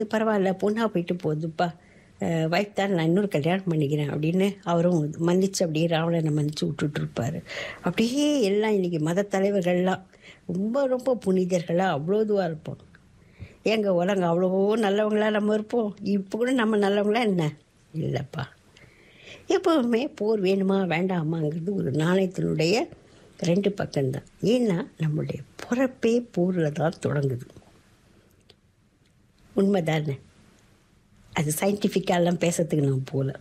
பரவாயில்ல பொண்ணா போயிட்டு போகுதுப்பா வைஃப் தான் நான் இன்னொரு கல்யாணம் பண்ணிக்கிறேன் அப்படின்னு அவரும் மன்னிச்சு அப்படியே ராவணனை மன்னிச்சு விட்டுட்டு இருப்பாரு அப்படியே எல்லாம் இன்னைக்கு மத தலைவர்கள்லாம் ரொம்ப ரொம்ப புனிதர்களாக அவ்வளோ இதுவாக இருப்போம் ஏங்க உலகம் அவ்வளோ நல்லவங்களா நம்ம இருப்போம் இப்போ கூட நம்ம நல்லவங்களா என்ன இல்லைப்பா எப்போவுமே போர் வேணுமா வேண்டாமாங்கிறது ஒரு நாணயத்தினுடைய ரெண்டு பக்கம்தான் ஏன்னா நம்மளுடைய பிறப்பே போரில் தான் தொடங்குது உண்மைதானே அது சயின்டிஃபிக்காலாம் பேசுறதுக்கு நான் போகல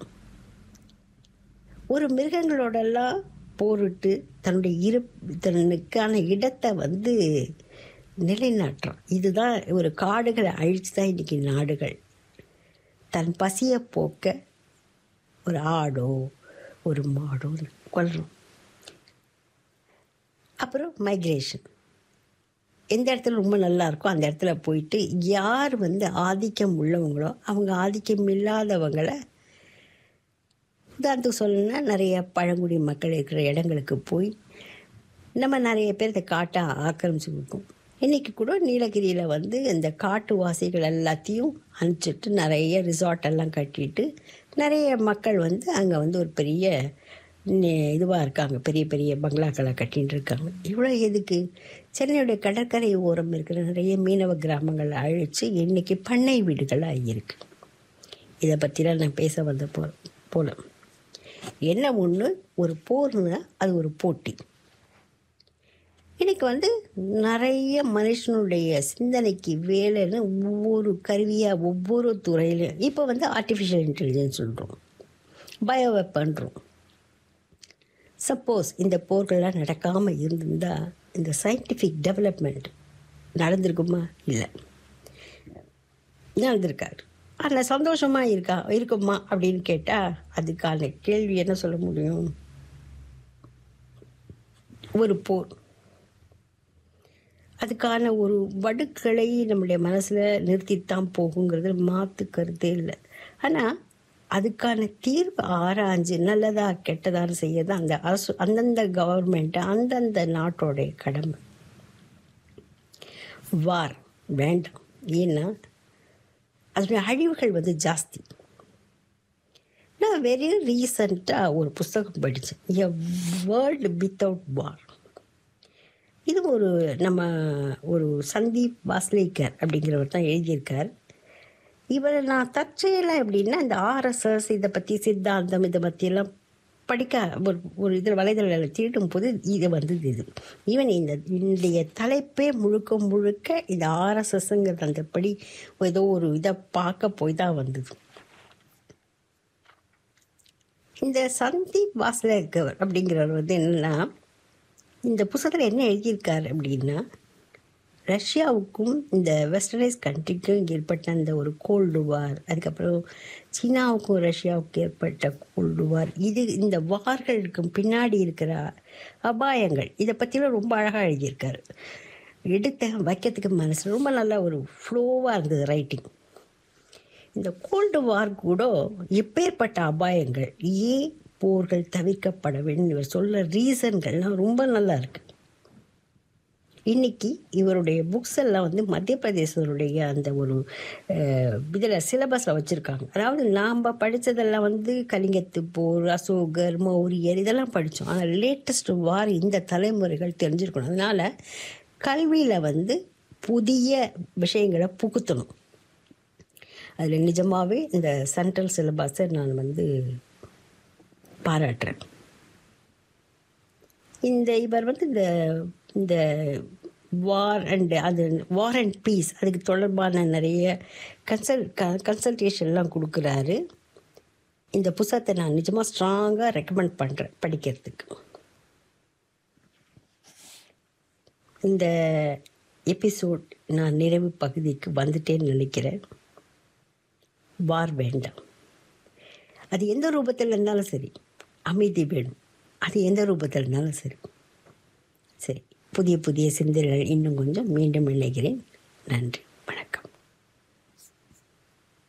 ஒரு மிருகங்களோடெல்லாம் போரிட்டு தன்னுடைய இரு தன்னுக்கான இடத்தை வந்து நிலைநாட்டுறான் இதுதான் ஒரு காடுகளை அழித்து தான் இன்றைக்கி நாடுகள் தன் பசியை போக்க ஒரு ஆடோ ஒரு மாடோ கொல்றோம் அப்புறம் மைக்ரேஷன் எந்த இடத்துல ரொம்ப நல்லா இருக்கோ அந்த இடத்துல போயிட்டு யார் வந்து ஆதிக்கம் உள்ளவங்களோ அவங்க ஆதிக்கம் இல்லாதவங்களை உதாரணத்துக்கு சொல்லணும்னா நிறைய பழங்குடி மக்கள் இருக்கிற இடங்களுக்கு போய் நம்ம நிறைய பேர் இந்த காட்டை ஆக்கிரமிச்சு கொடுக்கும் இன்றைக்கி கூட நீலகிரியில் வந்து இந்த காட்டுவாசிகள் எல்லாத்தையும் அனுப்பிச்சிட்டு நிறைய ரிசார்ட் எல்லாம் கட்டிட்டு நிறைய மக்கள் வந்து அங்கே வந்து ஒரு பெரிய இதுவாக இருக்காங்க பெரிய பெரிய பங்களாக்களை கட்டின்னு இருக்காங்க இவ்வளோ எதுக்கு சென்னையுடைய கடற்கரை ஓரம் இருக்கிற நிறைய மீனவ கிராமங்களை அழித்து இன்றைக்கி பண்ணை வீடுகளாக இருக்கு இதை பற்றிலாம் நான் பேச வந்த போ போல என்ன ஒன்று ஒரு போர்னா அது ஒரு போட்டி இன்னைக்கு வந்து நிறைய மனுஷனுடைய சிந்தனைக்கு வேலைன்னு ஒவ்வொரு கருவியாக ஒவ்வொரு துறையிலையும் இப்போ வந்து ஆர்டிஃபிஷியல் இன்டெலிஜென்ஸ் சொல்கிறோம் பயோ வெப்பன்றோம் சப்போஸ் இந்த போர்கள்லாம் நடக்காமல் இருந்திருந்தால் இந்த சயின்டிஃபிக் டெவலப்மெண்ட் நடந்திருக்குமா இல்லை நடந்திருக்காரு அதில் சந்தோஷமாக இருக்கா இருக்குமா அப்படின்னு கேட்டால் அதுக்கான கேள்வி என்ன சொல்ல முடியும் ஒரு போர் அதுக்கான ஒரு வடுக்களை நம்முடைய மனசில் நிறுத்தித்தான் போகுங்கிறது மாற்று கருத்தே இல்லை ஆனால் அதுக்கான தீர்வு ஆராய்ஞ்சு நல்லதா கெட்டதான்னு செய்யறது அந்த அரசு அந்தந்த கவர்மெண்ட் அந்தந்த நாட்டோடைய கடமை வார் வேண்டாம் ஏன்னா அதனுடைய அழிவுகள் வந்து ஜாஸ்தி நான் வெரி ரீசண்டாக ஒரு புஸ்தகம் படித்தேன் எ வேர்ல்டு வித்தவுட் வார் இது ஒரு நம்ம ஒரு சந்தீப் வாஸ்லேக்கர் அப்படிங்கிறவர் தான் எழுதியிருக்கார் இவரை நான் தற்செயலாக எப்படின்னா இந்த ஆர்எஸ்எஸ் இதை பற்றி சித்தாந்தம் இதை பற்றியெல்லாம் படிக்க ஒரு ஒரு இதில் வலைதளத்தில் தீட்டும் போது இது வந்தது இது ஈவன் இந்த இன்றைய தலைப்பே முழுக்க முழுக்க இந்த ஆர்எஸ்எஸ்ங்கிற அந்த படி ஏதோ ஒரு இதை பார்க்க போய் தான் வந்தது இந்த சந்தீப் வாஸ்லேக்கர் அப்படிங்கிறவர் வந்து என்னென்னா இந்த புத்தகத்தில் என்ன எழுதியிருக்காரு அப்படின்னா ரஷ்யாவுக்கும் இந்த வெஸ்டர்னைஸ் கண்ட்ரிக்கும் ஏற்பட்ட அந்த ஒரு கோல்டு வார் அதுக்கப்புறம் சீனாவுக்கும் ரஷ்யாவுக்கும் ஏற்பட்ட கோல்டு வார் இது இந்த வார்களுக்கு பின்னாடி இருக்கிற அபாயங்கள் இதை பற்றிலாம் ரொம்ப அழகாக எழுதியிருக்காரு எடுத்த வைக்கிறதுக்கு மனசு ரொம்ப நல்லா ஒரு ஃப்ளோவாக இருந்தது ரைட்டிங் இந்த கோல்டு வார் கூட எப்பேற்பட்ட அபாயங்கள் ஏன் போர்கள் தவிர்க்கப்பட வேண்டும் இவர் சொல்ல ரீசன்கள்லாம் ரொம்ப நல்லா இருக்கு இன்னைக்கு இவருடைய புக்ஸ் எல்லாம் வந்து மத்திய பிரதேசருடைய அந்த ஒரு இதில் சிலபஸில் வச்சுருக்காங்க அதாவது நாம் படித்ததெல்லாம் வந்து கலிங்கத்து போர் அசோகர் மௌரியர் இதெல்லாம் படித்தோம் ஆனால் லேட்டஸ்ட் வார் இந்த தலைமுறைகள் தெரிஞ்சிருக்கணும் அதனால் கல்வியில் வந்து புதிய விஷயங்களை புகுத்தணும் அதில் நிஜமாகவே இந்த சென்ட்ரல் சிலபஸை நான் வந்து பாராட்டுறேன் இந்த இவர் வந்து இந்த இந்த வார் அண்ட் அது வார் அண்ட் பீஸ் அதுக்கு தொடர்பான நிறைய கன்சல் க கன்சல்டேஷன்லாம் கொடுக்குறாரு இந்த புத்தகத்தை நான் நிஜமாக ஸ்ட்ராங்காக ரெக்கமெண்ட் பண்ணுறேன் படிக்கிறதுக்கு இந்த எபிசோட் நான் நிறைவு பகுதிக்கு வந்துட்டேன்னு நினைக்கிறேன் வார் வேண்டாம் அது எந்த ரூபத்தில் இருந்தாலும் சரி அமைதி வேணும் அது எந்த ரூபத்தில் இருந்தாலும் சரி சரி புதிய புதிய சிந்தனைகள் இன்னும் கொஞ்சம் மீண்டும் இணைகிறேன் நன்றி